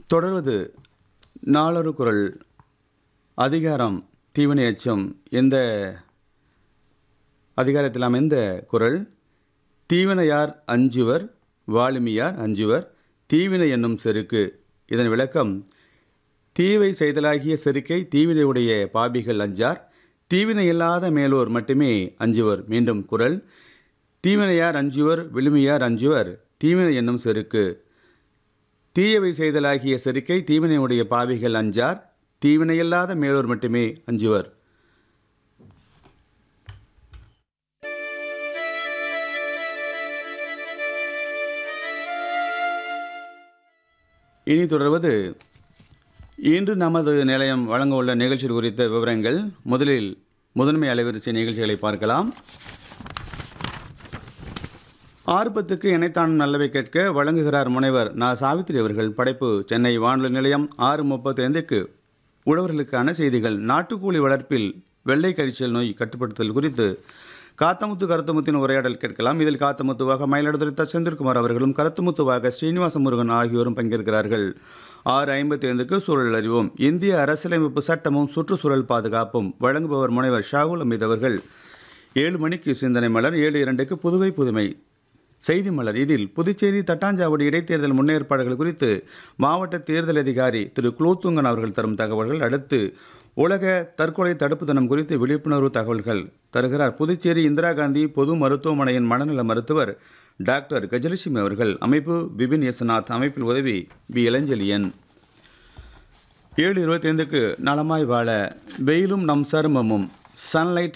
தொடர்வது நாளொரு குரல் அதிகாரம் தீவினை எச்சம் இந்த அதிகாரத்தில் அமைந்த குரல் தீவினையார் அஞ்சுவர் வாலிமியார் அஞ்சுவர் தீவினை என்னும் செருக்கு இதன் விளக்கம் தீவை செய்தலாகிய செருக்கை தீவினையுடைய பாபிகள் அஞ்சார் தீவினை இல்லாத மேலோர் மட்டுமே அஞ்சுவர் மீண்டும் குரல் தீவினையார் அஞ்சுவர் விழுமியார் அஞ்சுவர் தீவினை என்னும் செருக்கு தீயவை செய்தலாகிய செருக்கை தீவினையுடைய பாவிகள் அஞ்சார் தீவினையில்லாத மேலோர் மட்டுமே அஞ்சுவர் இனி தொடர்வது இன்று நமது நிலையம் வழங்க உள்ள நிகழ்ச்சிகள் குறித்த விவரங்கள் முதலில் முதன்மை அலைவரிசை நிகழ்ச்சிகளை பார்க்கலாம் ஆர்ப்பத்துக்கு இணைத்தானும் நல்லவை கேட்க வழங்குகிறார் முனைவர் நா சாவித்ரி அவர்கள் படைப்பு சென்னை வானொலி நிலையம் ஆறு முப்பத்தி ஐந்துக்கு உழவர்களுக்கான செய்திகள் நாட்டுக்கோழி வளர்ப்பில் வெள்ளை கழிச்சல் நோய் கட்டுப்படுத்தல் குறித்து காத்தமுத்து கருத்துமுத்தின் உரையாடல் கேட்கலாம் இதில் காத்தமுத்துவாக மயிலாடுதுறை த. செந்தில்குமார் அவர்களும் கருத்துமுத்துவாக ஸ்ரீனிவாச முருகன் ஆகியோரும் பங்கேற்கிறார்கள் ஆறு ஐம்பத்தி ஐந்துக்கு சூழல் அறிவோம் இந்திய அரசியலமைப்பு சட்டமும் சுற்றுச்சூழல் பாதுகாப்பும் வழங்குபவர் முனைவர் ஷாகுல் அமீத் அவர்கள் ஏழு மணிக்கு சிந்தனை மலர் ஏழு இரண்டுக்கு புதுவை புதுமை செய்தி மலர் இதில் புதுச்சேரி தட்டாஞ்சாவடி இடைத்தேர்தல் முன்னேற்பாடுகள் குறித்து மாவட்ட தேர்தல் அதிகாரி திரு குலோத்துங்கன் அவர்கள் தரும் தகவல்கள் அடுத்து உலக தற்கொலை தடுப்பு தினம் குறித்து விழிப்புணர்வு தகவல்கள் தருகிறார் புதுச்சேரி இந்திரா காந்தி பொது மருத்துவமனையின் மனநல மருத்துவர் டாக்டர் கஜலட்சுமி அவர்கள் அமைப்பு பிபின் யசநாத் அமைப்பில் உதவி பி இளஞ்செழியன் ஏழு இருபத்தைந்துக்கு நலமாய் வாழ வெயிலும் நம் சருமமும் சன்லைட்